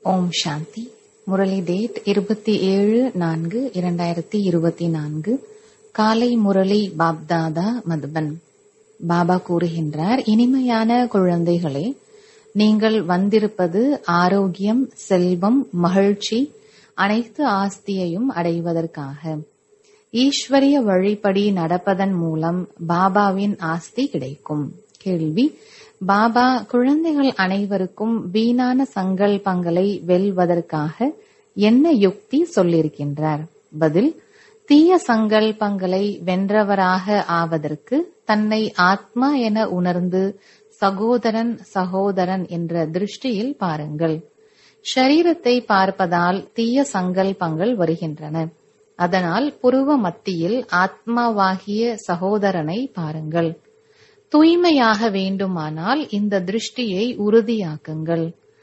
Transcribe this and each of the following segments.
ஓம் சாந்தி Murali date இருபத்தி ஏழு நான்கு இரண்டாயிரத்தி இருபத்தி நான்கு காலை முரளி பாப்தாதா மதுபன் பாபா கூறுகின்றார் இனிமையான குழந்தைகளே நீங்கள் வந்திருப்பது ஆரோக்கியம் செல்வம் மகிழ்ச்சி அனைத்து ஆஸ்தியையும் அடைவதற்காக ஈஸ்வரிய வழிப்படி நடப்பதன் மூலம் பாபாவின் ஆஸ்தி கிடைக்கும் கேள்வி பாபா குழந்தைகள் அனைவருக்கும் வீணான சங்கல்பங்களை வெல்வதற்காக என்ன யுக்தி சொல்லியிருக்கின்றார் பதில் தீய சங்கல்பங்களை வென்றவராக ஆவதற்கு தன்னை ஆத்மா என உணர்ந்து சகோதரன் சகோதரன் என்ற திருஷ்டியில் பாருங்கள் ஷரீரத்தை பார்ப்பதால் தீய சங்கல்பங்கள் வருகின்றன அதனால் புருவ மத்தியில் ஆத்மாவாகிய சகோதரனை பாருங்கள் தூய்மையாக வேண்டுமானால் இந்த திருஷ்டியை உறுதியாக்குங்கள்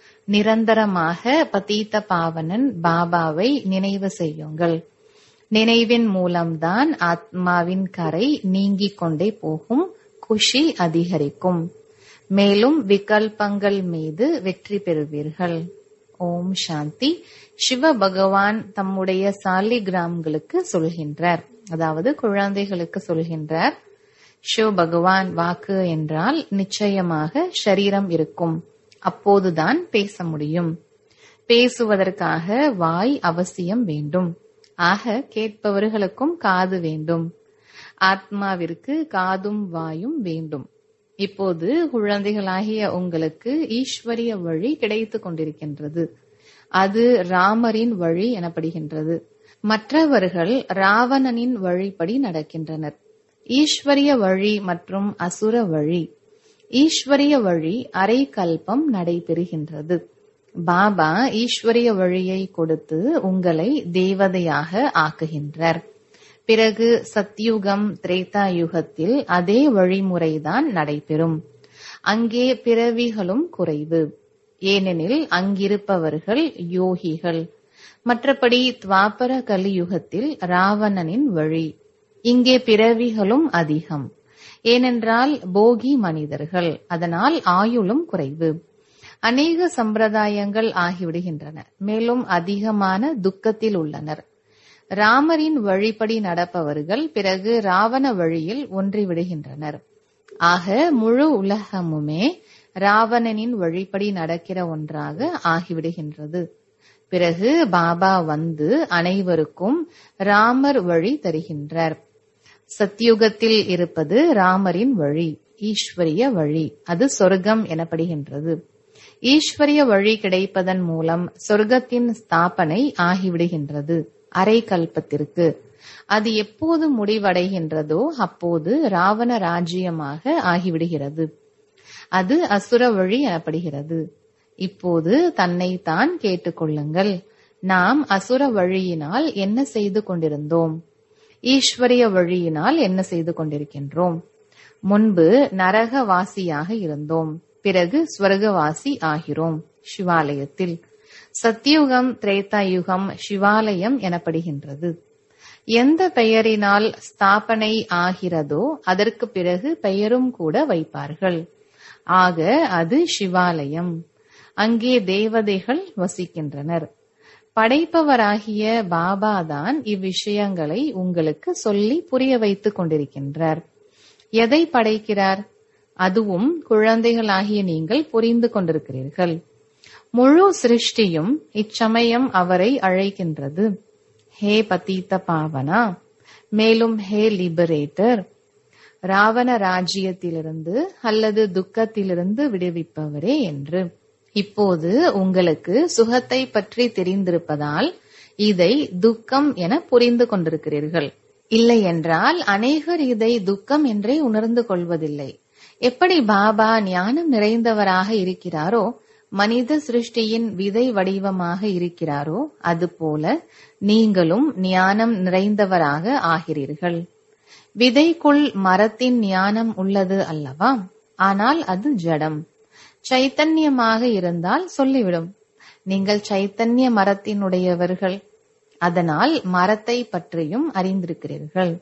நிரந்தரமாக பதீத்த பாவனன் பாபாவை நினைவு செய்யுங்கள் நினைவின் மூலம்தான் ஆத்மாவின் கரை நீங்கிக் கொண்டே போகும் குஷி அதிகரிக்கும் மேலும் விகல்பங்கள் மீது வெற்றி பெறுவீர்கள் ஓம் சாந்தி சிவ பகவான் தம்முடைய சாலிகிராம்களுக்கு சொல்கின்றார் அதாவது குழந்தைகளுக்கு சொல்கின்றார் சிவ பகவான் வாக்கு என்றால் நிச்சயமாக ஷரீரம் இருக்கும் அப்போதுதான் பேச முடியும் பேசுவதற்காக வாய் அவசியம் வேண்டும் ஆக கேட்பவர்களுக்கும் காது வேண்டும் ஆத்மாவிற்கு காதும் வாயும் வேண்டும் இப்போது குழந்தைகளாகிய உங்களுக்கு ஈஸ்வரிய வழி கிடைத்துக் கொண்டிருக்கின்றது அது ராமரின் வழி எனப்படுகின்றது மற்றவர்கள் ராவணனின் வழிப்படி நடக்கின்றனர் ஈஸ்வரிய வழி மற்றும் அசுர வழி ஈஸ்வரிய வழி அரை கல்பம் நடைபெறுகின்றது பாபா ஈஸ்வரிய வழியை கொடுத்து உங்களை தேவதையாக ஆக்குகின்றார் பிறகு சத்யுகம் திரேதா யுகத்தில் அதே வழிமுறைதான் நடைபெறும் அங்கே பிறவிகளும் குறைவு ஏனெனில் அங்கிருப்பவர்கள் யோகிகள் மற்றபடி துவாபர கலியுகத்தில் ராவணனின் வழி இங்கே பிறவிகளும் அதிகம் ஏனென்றால் போகி மனிதர்கள் அதனால் ஆயுளும் குறைவு அநேக சம்பிரதாயங்கள் ஆகிவிடுகின்றன மேலும் அதிகமான துக்கத்தில் உள்ளனர் ராமரின் வழிப்படி நடப்பவர்கள் பிறகு ராவண வழியில் ஒன்றிவிடுகின்றனர் ஆக முழு உலகமுமே ராவணனின் வழிப்படி நடக்கிற ஒன்றாக ஆகிவிடுகின்றது பிறகு பாபா வந்து அனைவருக்கும் ராமர் வழி தருகின்றார் சத்யுகத்தில் இருப்பது ராமரின் வழி ஈஸ்வரிய வழி அது சொர்க்கம் எனப்படுகின்றது ஈஸ்வரிய வழி கிடைப்பதன் மூலம் சொர்க்கத்தின் ஸ்தாபனை ஆகிவிடுகின்றது அரை கல்பத்திற்கு அது எப்போது முடிவடைகின்றதோ அப்போது ராவண ராஜ்யமாக ஆகிவிடுகிறது அது அசுர வழி எனப்படுகிறது இப்போது தன்னைத்தான் கேட்டுக்கொள்ளுங்கள் நாம் அசுர வழியினால் என்ன செய்து கொண்டிருந்தோம் ஈஸ்வரிய வழியினால் என்ன செய்து கொண்டிருக்கின்றோம் முன்பு நரகவாசியாக இருந்தோம் பிறகு ஸ்வர்கவாசி ஆகிறோம் சிவாலயத்தில் சத்தியுகம் திரேதாயுகம் சிவாலயம் எனப்படுகின்றது எந்த பெயரினால் ஸ்தாபனை ஆகிறதோ அதற்கு பிறகு பெயரும் கூட வைப்பார்கள் ஆக அது சிவாலயம் அங்கே தேவதைகள் வசிக்கின்றனர் படைப்பவராகிய பாபாதான் இவ்விஷயங்களை உங்களுக்கு சொல்லி புரிய வைத்துக் கொண்டிருக்கின்றார் எதை படைக்கிறார் அதுவும் குழந்தைகளாகிய நீங்கள் புரிந்து கொண்டிருக்கிறீர்கள் முழு சிருஷ்டியும் இச்சமயம் அவரை அழைக்கின்றது ஹே பதீத்த பாவனா மேலும் ஹே லிபரேட்டர் ராவண ராஜ்யத்திலிருந்து அல்லது துக்கத்திலிருந்து விடுவிப்பவரே என்று இப்போது உங்களுக்கு சுகத்தை பற்றி தெரிந்திருப்பதால் இதை துக்கம் என புரிந்து கொண்டிருக்கிறீர்கள் இல்லை என்றால் அநேகர் இதை துக்கம் என்றே உணர்ந்து கொள்வதில்லை எப்படி பாபா ஞானம் நிறைந்தவராக இருக்கிறாரோ மனித சிருஷ்டியின் விதை வடிவமாக இருக்கிறாரோ அதுபோல நீங்களும் ஞானம் நிறைந்தவராக ஆகிறீர்கள் விதைக்குள் மரத்தின் ஞானம் உள்ளது அல்லவா ஆனால் அது ஜடம் சைத்தன்யமாக இருந்தால் சொல்லிவிடும் நீங்கள் சைத்தன்ய மரத்தினுடையவர்கள் அதனால் மரத்தை பற்றியும் அறிந்திருக்கிறீர்கள்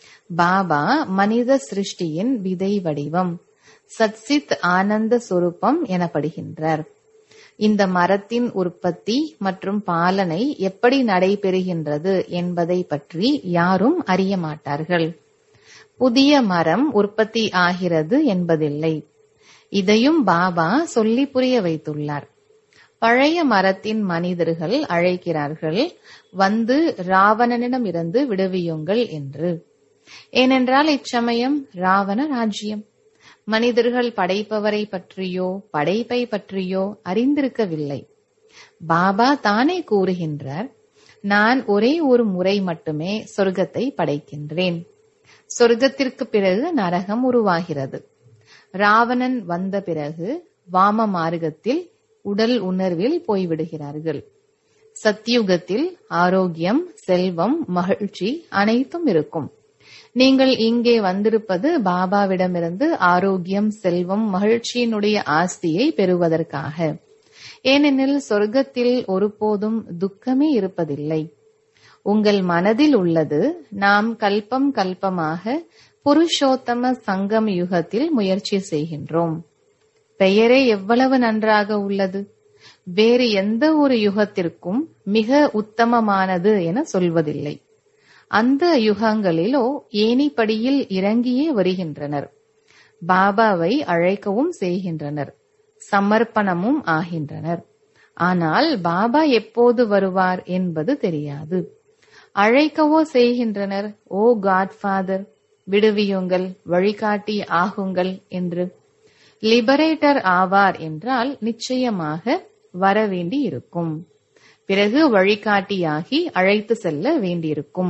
பாபா மனித சிருஷ்டியின் விதை வடிவம் சத்சித் ஆனந்த சுரூபம் எனப்படுகின்றார் இந்த மரத்தின் உற்பத்தி மற்றும் பாலனை எப்படி நடைபெறுகின்றது என்பதை பற்றி யாரும் அறிய மாட்டார்கள் புதிய மரம் உற்பத்தி ஆகிறது என்பதில்லை இதையும் பாபா சொல்லி புரிய வைத்துள்ளார் பழைய மரத்தின் மனிதர்கள் அழைக்கிறார்கள் வந்து ராவணனிடம் இருந்து விடுவியுங்கள் என்று ஏனென்றால் இச்சமயம் ராவண ராஜ்யம் மனிதர்கள் படைப்பவரை பற்றியோ படைப்பை பற்றியோ அறிந்திருக்கவில்லை பாபா தானே கூறுகின்றார் நான் ஒரே ஒரு முறை மட்டுமே சொர்க்கத்தை படைக்கின்றேன் சொர்க்கத்திற்கு பிறகு நரகம் உருவாகிறது ராவணன் வந்த பிறகு வாம மார்க்கத்தில் உடல் உணர்வில் போய்விடுகிறார்கள் சத்தியுகத்தில் ஆரோக்கியம் செல்வம் மகிழ்ச்சி அனைத்தும் இருக்கும் நீங்கள் இங்கே வந்திருப்பது பாபாவிடமிருந்து ஆரோக்கியம் செல்வம் மகிழ்ச்சியினுடைய ஆஸ்தியை பெறுவதற்காக ஏனெனில் சொர்க்கத்தில் ஒருபோதும் துக்கமே இருப்பதில்லை உங்கள் மனதில் உள்ளது நாம் கல்பம் கல்பமாக புருஷோத்தம சங்கம் யுகத்தில் முயற்சி செய்கின்றோம் பெயரே எவ்வளவு நன்றாக உள்ளது வேறு எந்த ஒரு யுகத்திற்கும் மிக உத்தமமானது என சொல்வதில்லை அந்த யுகங்களிலோ ஏனிப்படியில் இறங்கியே வருகின்றனர் பாபாவை அழைக்கவும் செய்கின்றனர் சமர்ப்பணமும் ஆகின்றனர் ஆனால் பாபா எப்போது வருவார் என்பது தெரியாது அழைக்கவோ செய்கின்றனர் ஓ காட்ஃபாதர் விடுவியுங்கள் வழிகாட்டி ஆகுங்கள் என்று லிபரேட்டர் ஆவார் என்றால் நிச்சயமாக வரவேண்டி இருக்கும் பிறகு வழிகாட்டியாகி அழைத்து செல்ல வேண்டியிருக்கும்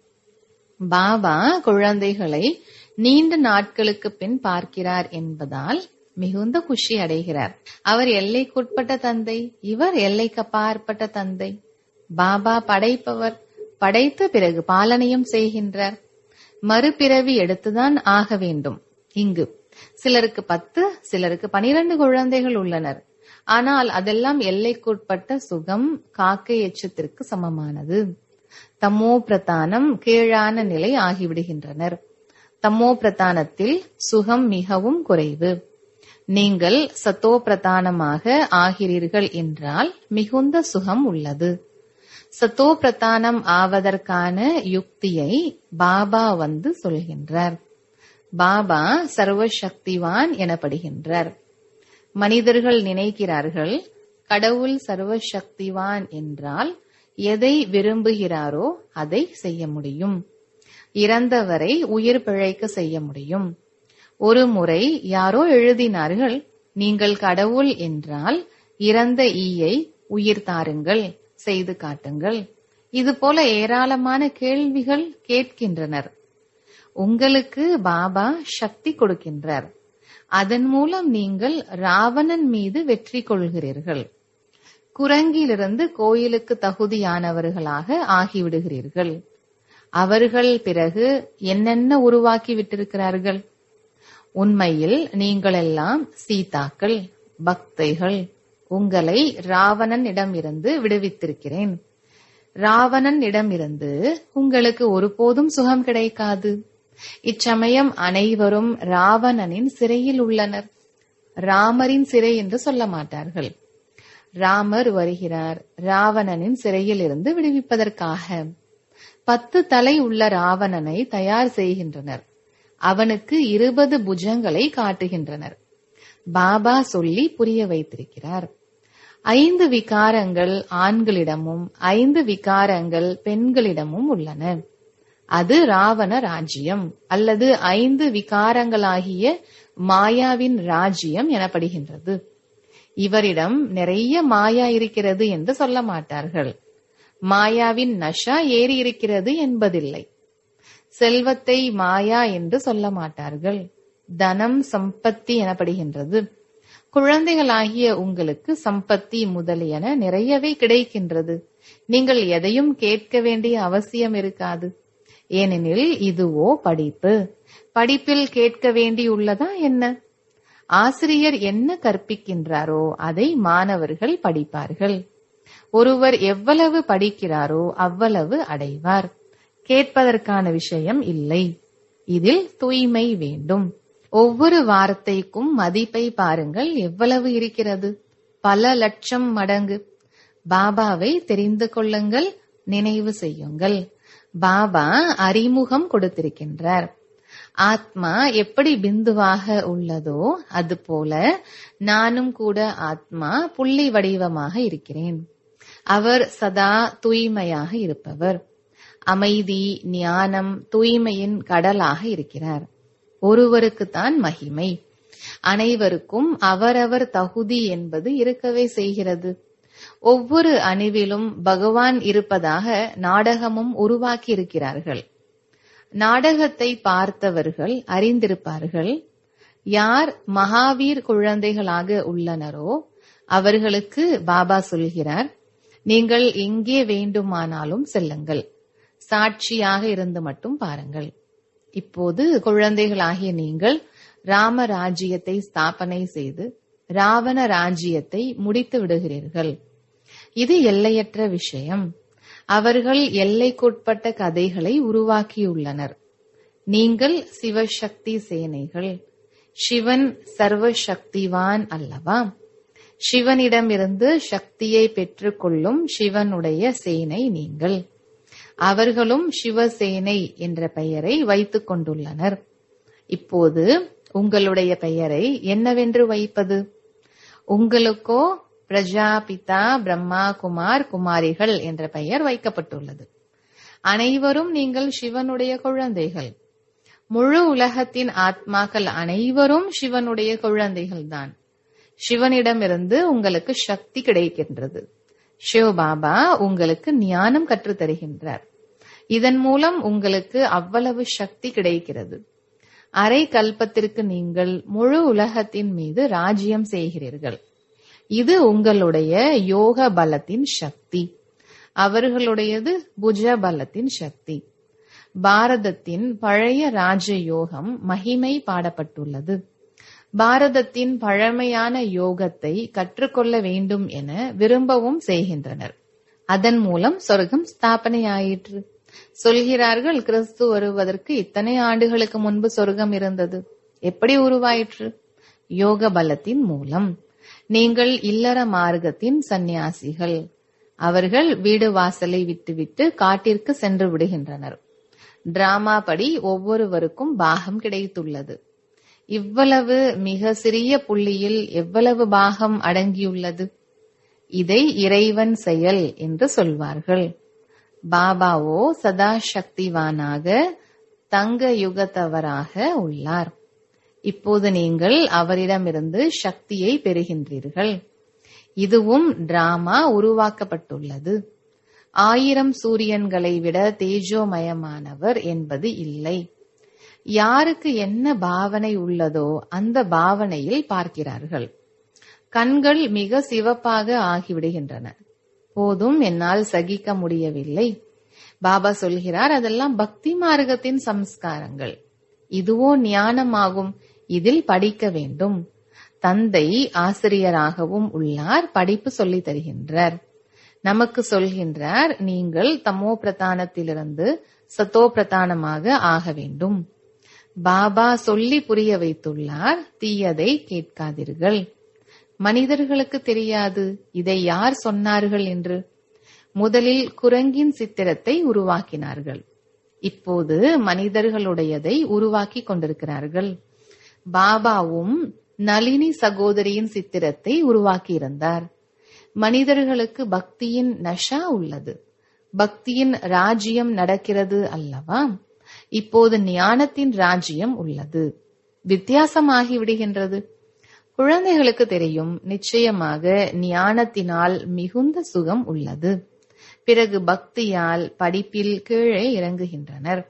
பாபா குழந்தைகளை நீண்ட நாட்களுக்கு பின் பார்க்கிறார் என்பதால் மிகுந்த குஷி அடைகிறார் அவர் எல்லைக்குட்பட்ட தந்தை இவர் எல்லைக்கு அப்பாற்பட்ட தந்தை பாபா படைப்பவர் படைத்த பிறகு பாலனையும் செய்கின்றார் மறுபிறவி எடுத்துதான் ஆக வேண்டும் இங்கு சிலருக்கு பத்து சிலருக்கு பனிரெண்டு குழந்தைகள் உள்ளனர் ஆனால் அதெல்லாம் எல்லைக்குட்பட்ட சுகம் காக்கை எச்சத்திற்கு சமமானது தமோ பிரதானம் கீழான நிலை ஆகிவிடுகின்றனர் தமோ பிரதானத்தில் சுகம் மிகவும் குறைவு நீங்கள் சத்தோ பிரதானமாக ஆகிறீர்கள் என்றால் மிகுந்த சுகம் உள்ளது சத்தோ பிரதானம் ஆவதற்கான யுக்தியை பாபா வந்து சொல்கின்றார் பாபா சர்வசக்திவான் எனப்படுகின்றார் மனிதர்கள் நினைக்கிறார்கள் கடவுள் சர்வசக்திவான் என்றால் எதை விரும்புகிறாரோ அதை செய்ய முடியும் இறந்தவரை உயிர் பிழைக்க செய்ய முடியும் ஒரு முறை யாரோ எழுதினார்கள் நீங்கள் கடவுள் என்றால் இறந்த ஈயை உயிர் தாருங்கள் செய்து காட்டுங்கள் இது போல ஏராளமான கேள்விகள் கேட்கின்றனர் உங்களுக்கு பாபா சக்தி கொடுக்கின்றார் அதன் மூலம் நீங்கள் ராவணன் மீது வெற்றி கொள்கிறீர்கள் குரங்கிலிருந்து கோயிலுக்கு தகுதியானவர்களாக ஆகிவிடுகிறீர்கள் அவர்கள் பிறகு என்னென்ன உருவாக்கி விட்டிருக்கிறார்கள் உண்மையில் நீங்களெல்லாம் சீதாக்கள் பக்தைகள் உங்களை ராவணன் இடமிருந்து விடுவித்திருக்கிறேன் ராவணன் இடமிருந்து உங்களுக்கு ஒருபோதும் சுகம் கிடைக்காது இச்சமயம் அனைவரும் ராவணனின் சிறையில் உள்ளனர் ராமரின் சிறை என்று சொல்ல மாட்டார்கள் ராமர் வருகிறார் ராவணனின் சிறையில் இருந்து விடுவிப்பதற்காக பத்து தலை உள்ள ராவணனை தயார் செய்கின்றனர் அவனுக்கு இருபது புஜங்களை காட்டுகின்றனர் பாபா சொல்லி புரிய வைத்திருக்கிறார் ஐந்து விகாரங்கள் ஆண்களிடமும் ஐந்து விகாரங்கள் பெண்களிடமும் உள்ளன அது ராவண ராஜ்யம் அல்லது ஐந்து விகாரங்களாகிய மாயாவின் ராஜ்யம் எனப்படுகின்றது இவரிடம் நிறைய மாயா இருக்கிறது என்று சொல்ல மாட்டார்கள் மாயாவின் நஷா ஏறி இருக்கிறது என்பதில்லை செல்வத்தை மாயா என்று சொல்ல மாட்டார்கள் தனம் சம்பத்தி எனப்படுகின்றது குழந்தைகளாகிய உங்களுக்கு சம்பத்தி முதலியன நிறையவே கிடைக்கின்றது நீங்கள் எதையும் கேட்க வேண்டிய அவசியம் இருக்காது ஏனெனில் இதுவோ படிப்பு படிப்பில் கேட்க வேண்டியுள்ளதா என்ன ஆசிரியர் என்ன கற்பிக்கின்றாரோ அதை மாணவர்கள் படிப்பார்கள் ஒருவர் எவ்வளவு படிக்கிறாரோ அவ்வளவு அடைவார் கேட்பதற்கான விஷயம் இல்லை இதில் தூய்மை வேண்டும் ஒவ்வொரு வார்த்தைக்கும் மதிப்பை பாருங்கள் எவ்வளவு இருக்கிறது பல லட்சம் மடங்கு பாபாவை தெரிந்து கொள்ளுங்கள் நினைவு செய்யுங்கள் பாபா அறிமுகம் கொடுத்திருக்கின்றார் ஆத்மா எப்படி பிந்துவாக உள்ளதோ அதுபோல நானும் கூட ஆத்மா புள்ளி வடிவமாக இருக்கிறேன் அவர் சதா தூய்மையாக இருப்பவர் அமைதி ஞானம் தூய்மையின் கடலாக இருக்கிறார் ஒருவருக்குத்தான் மகிமை அனைவருக்கும் அவரவர் தகுதி என்பது இருக்கவே செய்கிறது ஒவ்வொரு அணுவிலும் பகவான் இருப்பதாக நாடகமும் உருவாக்கி இருக்கிறார்கள் நாடகத்தை பார்த்தவர்கள் அறிந்திருப்பார்கள் யார் மகாவீர் குழந்தைகளாக உள்ளனரோ அவர்களுக்கு பாபா சொல்கிறார் நீங்கள் எங்கே வேண்டுமானாலும் செல்லுங்கள் சாட்சியாக இருந்து மட்டும் பாருங்கள் இப்போது குழந்தைகளாகிய நீங்கள் ராம ராஜ்யத்தை ஸ்தாபனை செய்து ராவண ராஜ்யத்தை முடித்து விடுகிறீர்கள் இது எல்லையற்ற விஷயம் அவர்கள் எல்லைக்குட்பட்ட கதைகளை உருவாக்கியுள்ளனர் நீங்கள் சிவசக்தி சேனைகள் சிவன் சர்வ சக்திவான் அல்லவா சிவனிடமிருந்து சக்தியை பெற்றுக்கொள்ளும் சிவனுடைய சேனை நீங்கள் அவர்களும் சிவசேனை என்ற பெயரை வைத்துக் கொண்டுள்ளனர் இப்போது உங்களுடைய பெயரை என்னவென்று வைப்பது உங்களுக்கோ பிரஜாபிதா பிரம்மா குமார் குமாரிகள் என்ற பெயர் வைக்கப்பட்டுள்ளது அனைவரும் நீங்கள் சிவனுடைய குழந்தைகள் முழு உலகத்தின் ஆத்மாக்கள் அனைவரும் சிவனுடைய குழந்தைகள்தான் சிவனிடமிருந்து உங்களுக்கு சக்தி கிடைக்கின்றது சிவபாபா உங்களுக்கு ஞானம் கற்றுத் தருகின்றார் இதன் மூலம் உங்களுக்கு அவ்வளவு சக்தி கிடைக்கிறது அரை கல்பத்திற்கு நீங்கள் முழு உலகத்தின் மீது ராஜ்யம் செய்கிறீர்கள் இது உங்களுடைய யோக பலத்தின் சக்தி அவர்களுடையது புஜ பலத்தின் சக்தி பாரதத்தின் பழைய ராஜயோகம் மகிமை பாடப்பட்டுள்ளது பாரதத்தின் பழமையான யோகத்தை கற்றுக்கொள்ள வேண்டும் என விரும்பவும் செய்கின்றனர் அதன் மூலம் சொர்க்கம் ஸ்தாபனையாயிற்று சொல்கிறார்கள் கிறிஸ்து வருவதற்கு இத்தனை ஆண்டுகளுக்கு முன்பு சொர்க்கம் இருந்தது எப்படி உருவாயிற்று யோக பலத்தின் மூலம் நீங்கள் இல்லற மார்க்கத்தின் சந்நியாசிகள் அவர்கள் வீடு வாசலை விட்டுவிட்டு காட்டிற்கு சென்று விடுகின்றனர் டிராமா படி ஒவ்வொருவருக்கும் பாகம் கிடைத்துள்ளது இவ்வளவு மிக சிறிய புள்ளியில் எவ்வளவு பாகம் அடங்கியுள்ளது இதை இறைவன் செயல் என்று சொல்வார்கள் பாபாவோ சதா சக்திவானாக தங்க யுகத்தவராக உள்ளார் இப்போது நீங்கள் அவரிடமிருந்து சக்தியை பெறுகின்றீர்கள் இதுவும் டிராமா உருவாக்கப்பட்டுள்ளது ஆயிரம் சூரியன்களை விட தேஜோமயமானவர் என்பது இல்லை யாருக்கு என்ன பாவனை உள்ளதோ அந்த பாவனையில் பார்க்கிறார்கள் கண்கள் மிக சிவப்பாக ஆகிவிடுகின்றன போதும் என்னால் சகிக்க முடியவில்லை பாபா சொல்கிறார் அதெல்லாம் பக்தி மார்க்கத்தின் சம்ஸ்காரங்கள் இதுவோ ஞானமாகும் இதில் படிக்க வேண்டும் தந்தை ஆசிரியராகவும் உள்ளார் படிப்பு சொல்லித் தருகின்றார் நமக்கு சொல்கின்றார் நீங்கள் தமோ பிரதானத்திலிருந்து சத்தோ பிரதானமாக ஆக வேண்டும் பாபா சொல்லி புரிய வைத்துள்ளார் தீயதை கேட்காதீர்கள் மனிதர்களுக்கு தெரியாது இதை யார் சொன்னார்கள் என்று முதலில் குரங்கின் சித்திரத்தை உருவாக்கினார்கள் இப்போது மனிதர்களுடையதை உருவாக்கி கொண்டிருக்கிறார்கள் பாபாவும் நளினி சகோதரியின் சித்திரத்தை உருவாக்கியிருந்தார் மனிதர்களுக்கு பக்தியின் நஷா உள்ளது பக்தியின் ராஜ்யம் நடக்கிறது அல்லவா இப்போது ஞானத்தின் ராஜ்யம் உள்ளது வித்தியாசமாகி விடுகின்றது குழந்தைகளுக்கு தெரியும் நிச்சயமாக ஞானத்தினால் மிகுந்த சுகம் உள்ளது பிறகு பக்தியால் படிப்பில் கீழே இறங்குகின்றனர்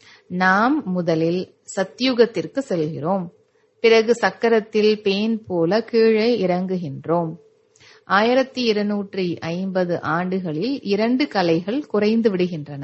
நாம் முதலில் சத்யுகத்திற்கு செல்கிறோம் பிறகு சக்கரத்தில் பேன் போல கீழே இறங்குகின்றோம் ஆயிரத்தி இருநூற்றி ஐம்பது ஆண்டுகளில் இரண்டு கலைகள் குறைந்து விடுகின்றன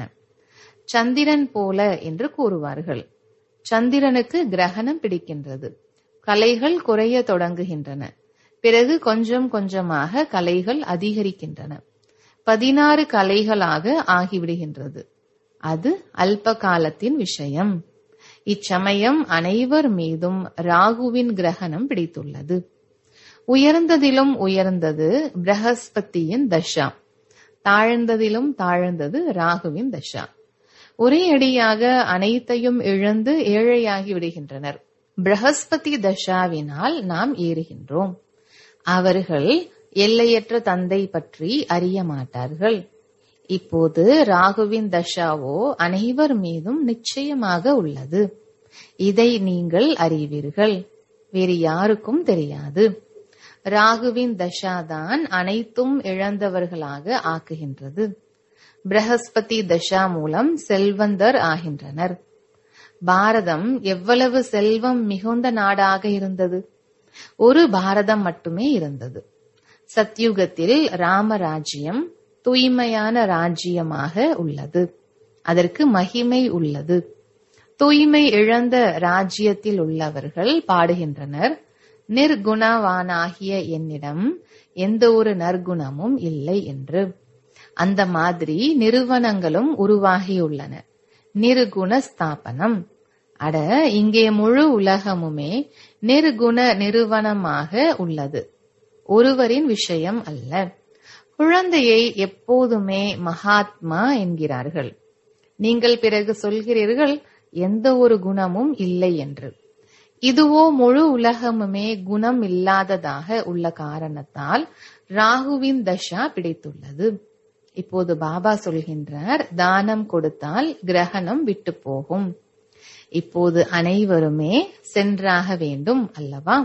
சந்திரன் போல என்று கூறுவார்கள் சந்திரனுக்கு கிரகணம் பிடிக்கின்றது கலைகள் குறைய தொடங்குகின்றன பிறகு கொஞ்சம் கொஞ்சமாக கலைகள் அதிகரிக்கின்றன பதினாறு கலைகளாக ஆகிவிடுகின்றது அது அல்ப காலத்தின் விஷயம் இச்சமயம் அனைவர் மீதும் ராகுவின் கிரகணம் பிடித்துள்ளது உயர்ந்ததிலும் உயர்ந்தது பிரகஸ்பதியின் தஷா தாழ்ந்ததிலும் தாழ்ந்தது ராகுவின் தஷா ஒரே அடியாக அனைத்தையும் இழந்து ஏழையாகி விடுகின்றனர் பிரகஸ்பதி தஷாவினால் நாம் ஏறுகின்றோம் அவர்கள் எல்லையற்ற தந்தை பற்றி அறிய மாட்டார்கள் இப்போது ராகுவின் தஷாவோ அனைவர் மீதும் நிச்சயமாக உள்ளது இதை நீங்கள் அறிவீர்கள் வேறு யாருக்கும் தெரியாது ராகுவின் தஷாதான் அனைத்தும் இழந்தவர்களாக ஆக்குகின்றது பிரகஸ்பதி தஷா மூலம் செல்வந்தர் ஆகின்றனர் பாரதம் எவ்வளவு செல்வம் மிகுந்த நாடாக இருந்தது ஒரு பாரதம் மட்டுமே இருந்தது சத்யுகத்தில் ராமராஜ்யம் தூய்மையான ராஜ்யமாக உள்ளது அதற்கு மகிமை உள்ளது தூய்மை இழந்த ராஜ்யத்தில் உள்ளவர்கள் பாடுகின்றனர் நிர்குணவானாகிய என்னிடம் எந்த ஒரு நற்குணமும் இல்லை என்று அந்த மாதிரி நிறுவனங்களும் உருவாகியுள்ளன நிர்குண ஸ்தாபனம் அட இங்கே முழு உலகமுமே நிர்குண நிறுவனமாக உள்ளது ஒருவரின் விஷயம் அல்ல குழந்தையை எப்போதுமே மகாத்மா என்கிறார்கள் நீங்கள் பிறகு சொல்கிறீர்கள் எந்த ஒரு குணமும் இல்லை என்று இதுவோ முழு உலகமுமே குணம் இல்லாததாக உள்ள காரணத்தால் ராகுவின் தஷா பிடித்துள்ளது இப்போது பாபா சொல்கின்றார் தானம் கொடுத்தால் கிரகணம் விட்டு போகும் இப்போது அனைவருமே சென்றாக வேண்டும் அல்லவா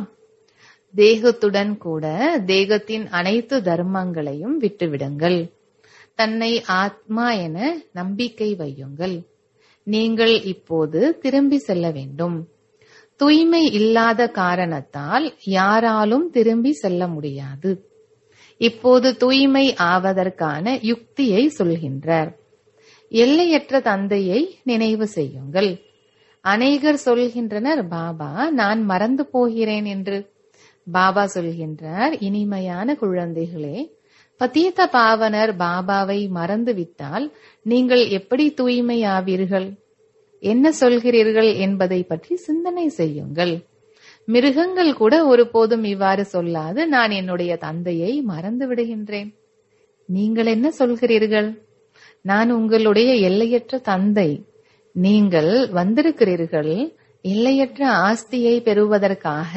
தேகத்துடன் கூட தேகத்தின் அனைத்து தர்மங்களையும் விட்டுவிடுங்கள் தன்னை ஆத்மா என நம்பிக்கை வையுங்கள் நீங்கள் இப்போது திரும்பி செல்ல வேண்டும் தூய்மை இல்லாத காரணத்தால் யாராலும் திரும்பி செல்ல முடியாது இப்போது தூய்மை ஆவதற்கான யுக்தியை சொல்கின்றார் எல்லையற்ற தந்தையை நினைவு செய்யுங்கள் அநேகர் சொல்கின்றனர் பாபா நான் மறந்து போகிறேன் என்று பாபா சொல்கின்றார் இனிமையான குழந்தைகளே பதீத பாவனர் பாபாவை மறந்துவிட்டால் நீங்கள் எப்படி தூய்மையாவீர்கள் என்ன சொல்கிறீர்கள் என்பதை பற்றி சிந்தனை செய்யுங்கள் மிருகங்கள் கூட ஒருபோதும் இவ்வாறு சொல்லாது நான் என்னுடைய தந்தையை மறந்து விடுகின்றேன் நீங்கள் என்ன சொல்கிறீர்கள் நான் உங்களுடைய எல்லையற்ற தந்தை நீங்கள் வந்திருக்கிறீர்கள் எல்லையற்ற ஆஸ்தியை பெறுவதற்காக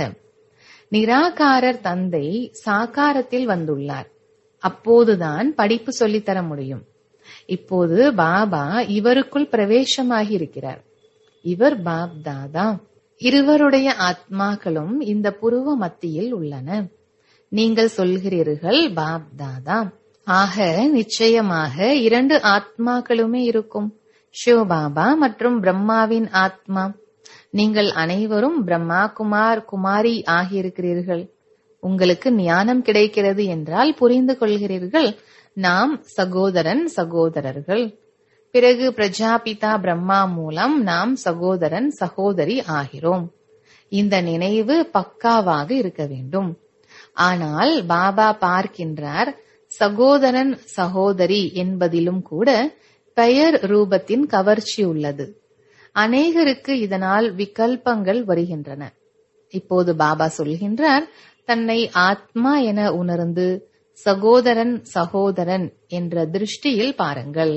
நிராகாரர் தந்தை சாகாரத்தில் வந்துள்ளார் அப்போதுதான் படிப்பு சொல்லித்தர முடியும் இப்போது பாபா இவருக்குள் பிரவேசமாகி இருக்கிறார் இவர் பாப் தாதா இருவருடைய ஆத்மாக்களும் இந்த புருவ மத்தியில் உள்ளன நீங்கள் சொல்கிறீர்கள் பாப் தாதா ஆக நிச்சயமாக இரண்டு ஆத்மாக்களுமே இருக்கும் சிவபாபா மற்றும் பிரம்மாவின் ஆத்மா நீங்கள் அனைவரும் பிரம்மா குமார் குமாரி ஆகியிருக்கிறீர்கள் உங்களுக்கு ஞானம் கிடைக்கிறது என்றால் புரிந்து கொள்கிறீர்கள் நாம் சகோதரன் சகோதரர்கள் பிறகு பிரஜாபிதா பிரம்மா மூலம் நாம் சகோதரன் சகோதரி ஆகிறோம் இந்த நினைவு பக்காவாக இருக்க வேண்டும் ஆனால் பாபா பார்க்கின்றார் சகோதரன் சகோதரி என்பதிலும் கூட பெயர் ரூபத்தின் கவர்ச்சி உள்ளது அநேகருக்கு இதனால் விகல்பங்கள் வருகின்றன இப்போது பாபா சொல்கின்றார் தன்னை ஆத்மா என உணர்ந்து சகோதரன் சகோதரன் என்ற திருஷ்டியில் பாருங்கள்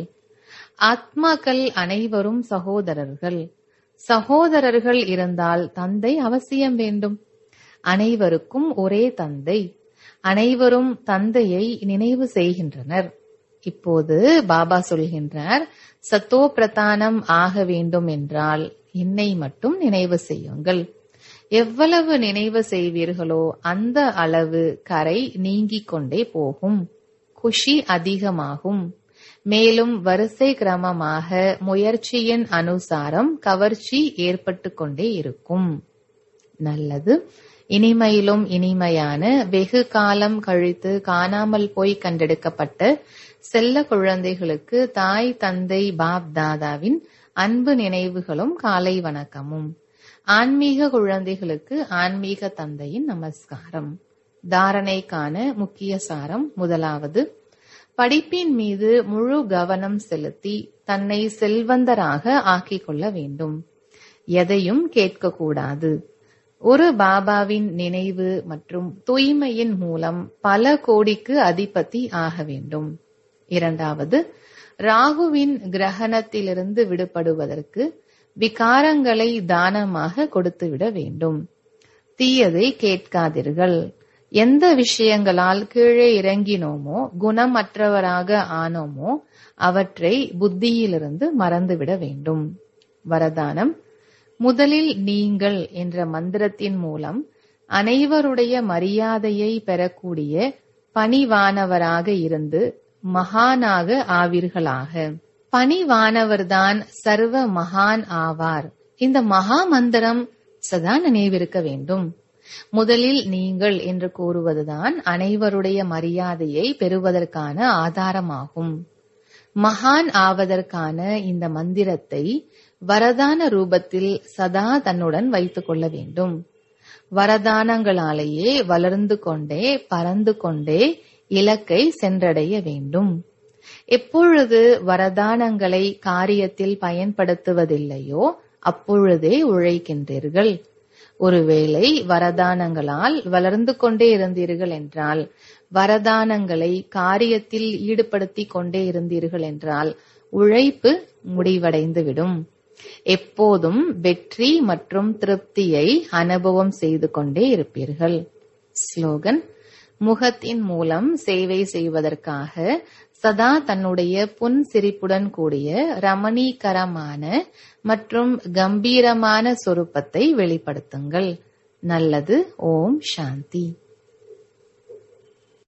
ஆத்மாக்கள் அனைவரும் சகோதரர்கள் சகோதரர்கள் இருந்தால் தந்தை அவசியம் வேண்டும் அனைவருக்கும் ஒரே தந்தை அனைவரும் தந்தையை நினைவு செய்கின்றனர் இப்போது பாபா சொல்கின்றார் சத்தோ பிரதானம் ஆக வேண்டும் என்றால் என்னை மட்டும் நினைவு செய்யுங்கள் எவ்வளவு நினைவு செய்வீர்களோ அந்த அளவு கரை நீங்கிக் கொண்டே போகும் குஷி அதிகமாகும் மேலும் வரிசை கிரமமாக முயற்சியின் அனுசாரம் கவர்ச்சி ஏற்பட்டு கொண்டே இருக்கும் நல்லது இனிமையிலும் இனிமையான வெகு காலம் கழித்து காணாமல் போய் கண்டெடுக்கப்பட்ட செல்ல குழந்தைகளுக்கு தாய் தந்தை பாப் தாதாவின் அன்பு நினைவுகளும் காலை வணக்கமும் ஆன்மீக குழந்தைகளுக்கு ஆன்மீக தந்தையின் நமஸ்காரம் தாரணைக்கான முக்கிய சாரம் முதலாவது படிப்பின் மீது முழு கவனம் செலுத்தி தன்னை செல்வந்தராக ஆக்கிக் கொள்ள வேண்டும் எதையும் கேட்கக்கூடாது ஒரு பாபாவின் நினைவு மற்றும் தூய்மையின் மூலம் பல கோடிக்கு அதிபதி ஆக வேண்டும் இரண்டாவது ராகுவின் கிரகணத்திலிருந்து விடுபடுவதற்கு விகாரங்களை தானமாக கொடுத்துவிட வேண்டும் தீயதை கேட்காதீர்கள் எந்த விஷயங்களால் கீழே இறங்கினோமோ குணமற்றவராக ஆனோமோ அவற்றை புத்தியிலிருந்து மறந்துவிட வேண்டும் வரதானம் முதலில் நீங்கள் என்ற மந்திரத்தின் மூலம் அனைவருடைய மரியாதையை பெறக்கூடிய பணிவானவராக இருந்து மகானாக ஆவீர்களாக பணிவானவர்தான் சர்வ மகான் ஆவார் இந்த மகா மந்திரம் சதா நினைவிருக்க வேண்டும் முதலில் நீங்கள் என்று கூறுவதுதான் அனைவருடைய மரியாதையை பெறுவதற்கான ஆதாரமாகும் மகான் ஆவதற்கான இந்த மந்திரத்தை வரதான ரூபத்தில் சதா தன்னுடன் வைத்துக் கொள்ள வேண்டும் வரதானங்களாலேயே வளர்ந்து கொண்டே பறந்து கொண்டே இலக்கை சென்றடைய வேண்டும் எப்பொழுது வரதானங்களை காரியத்தில் பயன்படுத்துவதில்லையோ அப்பொழுதே உழைக்கின்றீர்கள் ஒருவேளை வரதானங்களால் வளர்ந்து கொண்டே இருந்தீர்கள் என்றால் வரதானங்களை காரியத்தில் ஈடுபடுத்தி கொண்டே இருந்தீர்கள் என்றால் உழைப்பு முடிவடைந்துவிடும் எப்போதும் வெற்றி மற்றும் திருப்தியை அனுபவம் செய்து கொண்டே இருப்பீர்கள் ஸ்லோகன் முகத்தின் மூலம் சேவை செய்வதற்காக சதா தன்னுடைய புன் சிரிப்புடன் கூடிய ரமணீகரமான மற்றும் கம்பீரமான சொரூபத்தை வெளிப்படுத்துங்கள் நல்லது ஓம் சாந்தி